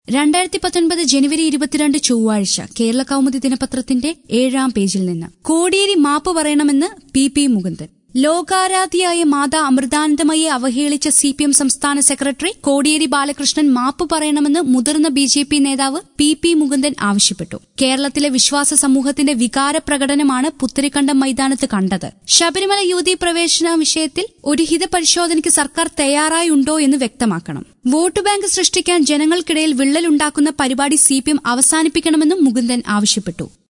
രണ്ടായിരത്തി പത്തൊൻപത് ജനുവരി ഇരുപത്തിരണ്ട് ചൊവ്വാഴ്ച കേരള കൗമുദി ദിനപത്രത്തിന്റെ ഏഴാം പേജിൽ നിന്ന് കോടിയേരി മാപ്പ് പറയണമെന്ന് പി പി മുകുന്ദൻ ലോകാരാധിയായ മാതാ അമൃതാനന്ദമയെ അവഹേളിച്ച സി പി എം സംസ്ഥാന സെക്രട്ടറി കോടിയേരി ബാലകൃഷ്ണൻ മാപ്പ് പറയണമെന്ന് മുതിർന്ന ബി ജെ പി നേതാവ് പി പി മുകുന്ദൻ ആവശ്യപ്പെട്ടു കേരളത്തിലെ വിശ്വാസ സമൂഹത്തിന്റെ വികാര പ്രകടനമാണ് പുത്തരിക്കണ്ടം മൈതാനത്ത് കണ്ടത് ശബരിമല യുവതീ പ്രവേശന വിഷയത്തിൽ ഒരു ഹിതപരിശോധനയ്ക്ക് സർക്കാർ തയ്യാറായുണ്ടോ എന്ന് വ്യക്തമാക്കണം വോട്ട് ബാങ്ക് സൃഷ്ടിക്കാൻ ജനങ്ങൾക്കിടയിൽ വിള്ളലുണ്ടാക്കുന്ന പരിപാടി സി പി എം അവസാനിപ്പിക്കണമെന്നും മുകുന്ദൻ ആവശ്യപ്പെട്ടു